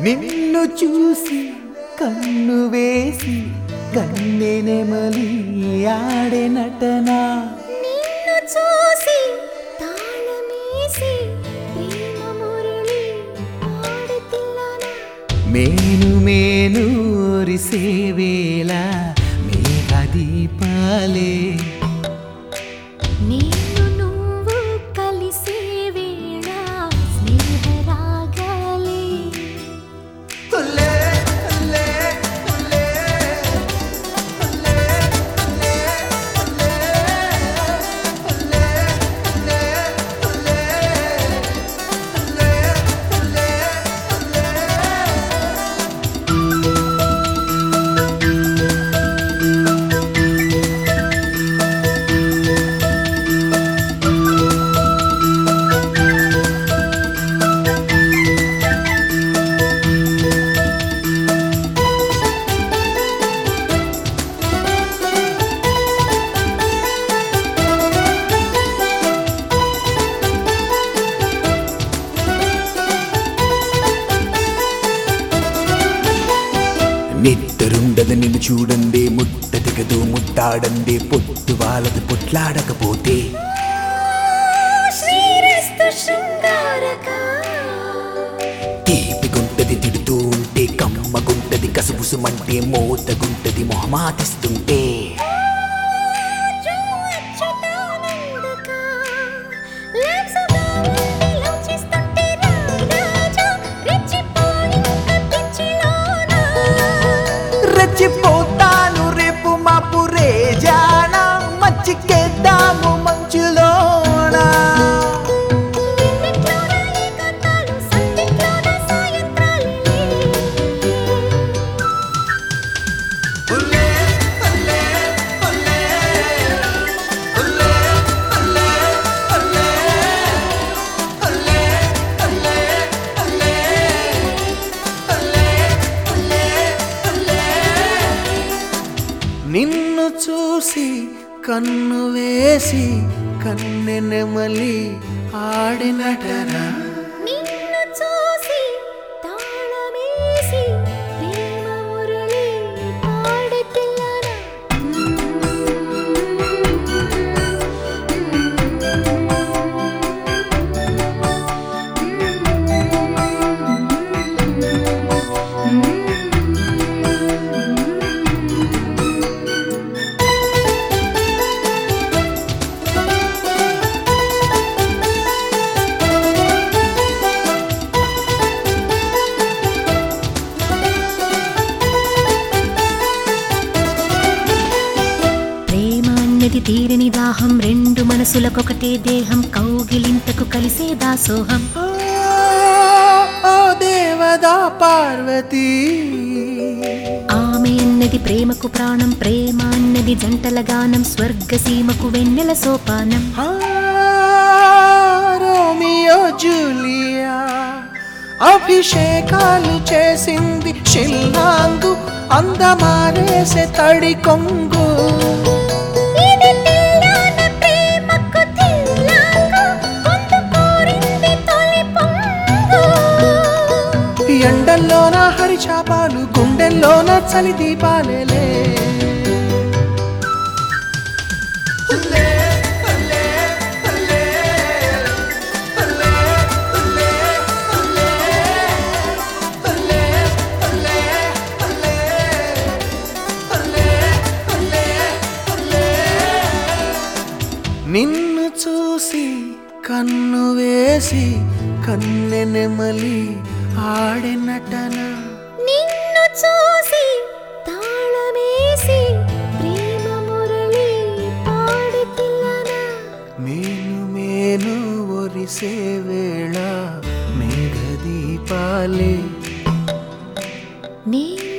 నిన్ను చూసి కన్ను వేసి కన్నెనెమలి ఆడే నటనా నిన్ను చూసి తాళమేసి ప్రేమ మురళి పాడుతిల్లనా మేను మేను ఒరిసేవేళ మేఘ దీపాలే నేను నువ్వు కలిసే వేళ స్నేహరాగాలే నిద్దరుండదు నిన్ను చూడండి ముట్ట దిగదు ముట్టాడండి పొట్టు వాళ్ళది పొట్లాడకపోతే శ్రీరస్తు శృంగారక తీపిగుంటది తిడుతూ ఉంటే కమ్మగుంటది కసుబుసుమంటే మోతగుంటది మొహమాటిస్తుంటే అచ్యుతానందక లాప్సగా లోచిస్తుంటే రాజా రెచ్చిపోయి కప్పించిలోనా రెచ్చిపోతాను రేపు మాపు రేజాన మచ్చికేద్దాము మంచులోనా నిన్నట్లోన ఏకాంతాలు సంధిట్లోన సాయంత్రాలే నిన్ను చూసి కన్ను వేసి కన్నెనెమలి ఆడినటనా నిన్ను చూసి తాళమేసి ప్రేమ మురళి పాడుతిల్లనా ప్రేమ అన్నది తీరని దాహం రెండు మనసులకొకటే దేహం కౌగిలింతకు కలిసే దాసోహం ఓ దేవదా పార్వతీ ఆమె అన్నది ప్రేమకు ప్రాణం ప్రేమ అన్నది జంటల గానం స్వర్గసీమకు వెన్నెల సోపానం ఆ, రోమియో జూలియా అభిషేకాలు చేసింది షిల్లాంగు అందమారేసే తడి కొంగు ఇది తెల్లాన ప్రేమకు తెల్లాంగు, గొంతు కోరింది తొలి పొంగు. ఎండల్లోన హరిచాపాలు గుండెల్లోన చలి దీపాలేలే నిన్ను చూసి కన్ను వేసి కన్నెనెమలి ఆడినటన నిన్ను చూసి తాళమేసి ప్రేమ మురళి పాడుతిల్లనా మేను మేను ఒరిసే వేళ మేఘ దీపాలే నేను